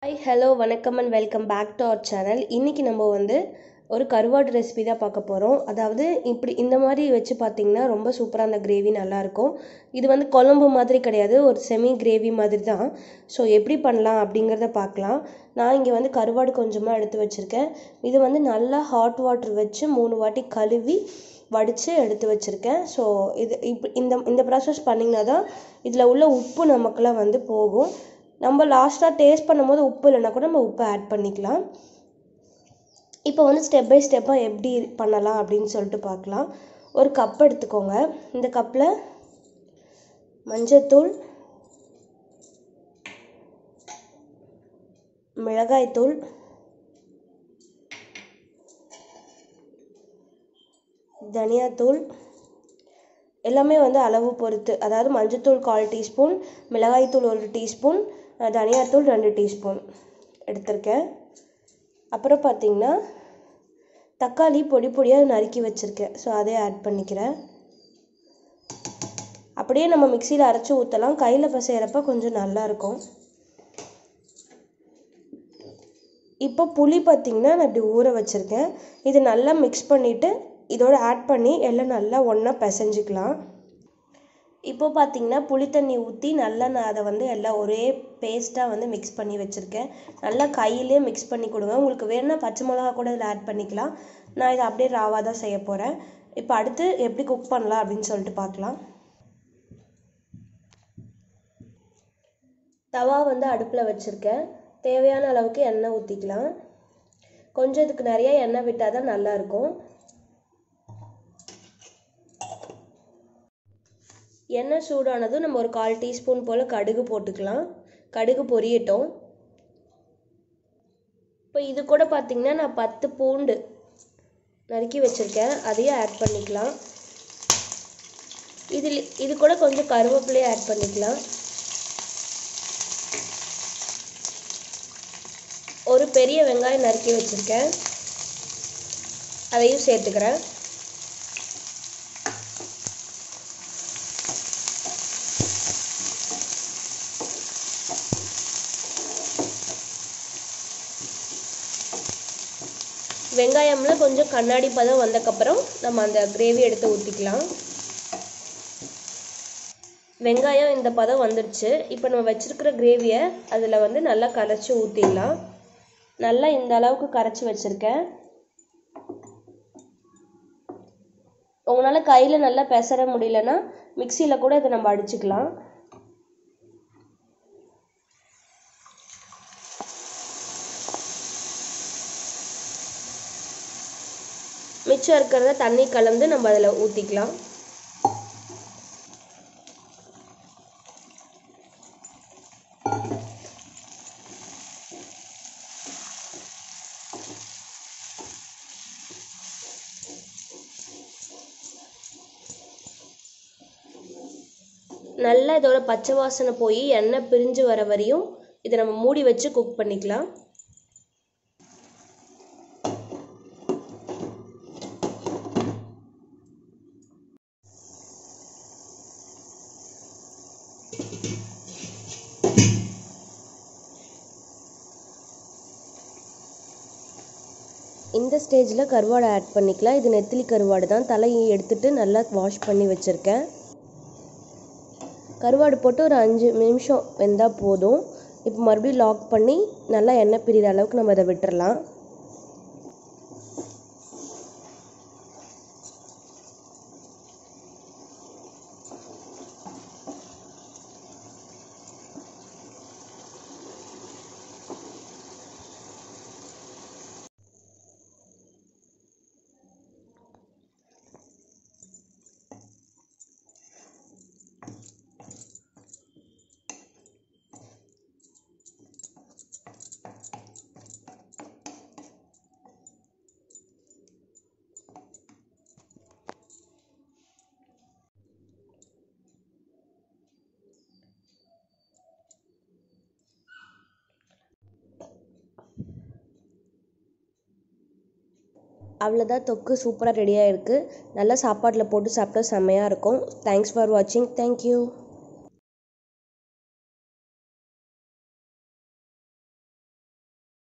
hi hello வணக்கம் and welcome back to our channel இன்றைக்கி நம்ம வந்து ஒரு கருவாடு ரெசிபி தான் பார்க்க போகிறோம் அதாவது இப்படி இந்த மாதிரி வச்சு பார்த்தீங்கன்னா ரொம்ப சூப்பராக அந்த கிரேவி நல்லாயிருக்கும் இது வந்து குழம்பு மாதிரி கிடையாது ஒரு செமி கிரேவி மாதிரி தான் ஸோ எப்படி பண்ணலாம் அப்படிங்கிறத பார்க்கலாம் நான் இங்கே வந்து கருவாடு கொஞ்சமாக எடுத்து வச்சுருக்கேன் இது வந்து நல்லா ஹாட் வாட்டர் வச்சு மூணு வாட்டி கழுவி வடித்து எடுத்து வச்சுருக்கேன் ஸோ இது இப்போ இந்த இந்த ப்ராசஸ் பண்ணிங்கன்னா தான் இதில் உள்ள உப்பு நமக்குலாம் வந்து போகும் நம்ம லாஸ்ட்டாக டேஸ்ட் பண்ணும்போது உப்பு இல்லைன்னா கூட நம்ம உப்பு ஆட் பண்ணிக்கலாம் இப்போ வந்து ஸ்டெப் பை ஸ்டெப்பாக எப்படி பண்ணலாம் அப்படின்னு சொல்லிட்டு பார்க்கலாம் ஒரு கப் எடுத்துக்கோங்க இந்த கப்பில் மஞ்சத்தூள் மிளகாய்த்தூள் தனியாத்தூள் எல்லாமே வந்து அளவு பொறுத்து அதாவது மஞ்சத்தூள் கால் டீஸ்பூன் மிளகாய்த்தூள் ஒரு டீஸ்பூன் தனியாத்தூள் ரெண்டு டீஸ்பூன் எடுத்திருக்கேன் அப்புறம் பார்த்திங்கன்னா தக்காளி பொடி பொடியாக நறுக்கி வச்சுருக்கேன் ஸோ அதே ஆட் பண்ணிக்கிறேன் அப்படியே நம்ம மிக்சியில் அரைச்சி ஊற்றலாம் கையில் பசையிறப்ப கொஞ்சம் நல்லாயிருக்கும் இப்போ புளி பார்த்திங்கன்னா நான் இப்படி ஊற வச்சுருக்கேன் இது நல்லா மிக்ஸ் பண்ணிவிட்டு இதோட ஆட் பண்ணி எல்லாம் நல்லா ஒன்றா பிசைஞ்சிக்கலாம் இப்போ பார்த்தீங்கன்னா புளி தண்ணி ஊற்றி நல்லா நான் அதை வந்து எல்லாம் ஒரே பேஸ்ட்டாக வந்து மிக்ஸ் பண்ணி வச்சுருக்கேன் நல்லா கையிலே மிக்ஸ் பண்ணி கொடுங்க உங்களுக்கு வேணும்னா பச்சை மிளகா கூட இதில் ஆட் பண்ணிக்கலாம் நான் இதை அப்படியே ராவாக தான் செய்ய போகிறேன் இப்போ அடுத்து எப்படி குக் பண்ணலாம் அப்படின்னு சொல்லிட்டு பார்க்கலாம் தவா வந்து அடுப்பில் வச்சுருக்கேன் தேவையான அளவுக்கு எண்ணெய் ஊற்றிக்கலாம் கொஞ்சம் இதுக்கு நிறைய எண்ணெய் விட்டால் தான் நல்லாயிருக்கும் எண்ணெய் சூடானதும் நம்ம ஒரு கால் டீஸ்பூன் போல் கடுகு போட்டுக்கலாம் கடுகு பொரியட்டும் இப்போ இது கூட பார்த்திங்கன்னா நான் பத்து பூண்டு நறுக்கி வச்சுருக்கேன் அதையும் ஆட் பண்ணிக்கலாம் இதில் இது கூட கொஞ்சம் கருவேப்பிலையும் ஆட் பண்ணிக்கலாம் ஒரு பெரிய வெங்காயம் நறுக்கி வச்சுருக்கேன் அதையும் சேர்த்துக்கிறேன் வெங்காயம்லாம் கொஞ்சம் கண்ணாடி பதம் வந்தக்கப்புறம் நம்ம அந்த கிரேவி எடுத்து ஊற்றிக்கலாம் வெங்காயம் இந்த பதம் வந்துடுச்சு இப்போ நம்ம வச்சுருக்கிற கிரேவியை அதில் வந்து நல்லா கரைச்சி ஊற்றிடலாம் நல்லா இந்த அளவுக்கு கரைச்சி வச்சுருக்கேன் உங்களால் கையில் நல்லா பெசற முடியலன்னா மிக்சியில் கூட இதை நம்ம அடிச்சுக்கலாம் மிச்சம் இருக்கிறத தண்ணி கலந்து நம்ம அதில் ஊற்றிக்கலாம் நல்லா இதோட பச்சை வாசனை போய் எண்ணெய் பிரிஞ்சு வர வரையும் இதை நம்ம மூடி வச்சு குக் பண்ணிக்கலாம் இந்த ஸ்டேஜில் கருவாடை ஆட் பண்ணிக்கலாம் இது நெத்திலி கருவாடு தான் தலையை எடுத்துட்டு நல்லா வாஷ் பண்ணி வச்சுருக்கேன் கருவாடு போட்டு ஒரு அஞ்சு நிமிஷம் வெந்தால் போதும் இப்போ மறுபடியும் லாக் பண்ணி நல்லா எண்ணெய் பிரிகிற அளவுக்கு நம்ம அதை விட்டுறலாம் அவ்வளோதான் தொக்கு சூப்பராக ரெடியாக இருக்குது நல்லா சாப்பாட்டில் போட்டு சாப்பிட்டா செம்மையாக இருக்கும் தேங்க்ஸ் ஃபார் வாட்சிங் தேங்க்யூ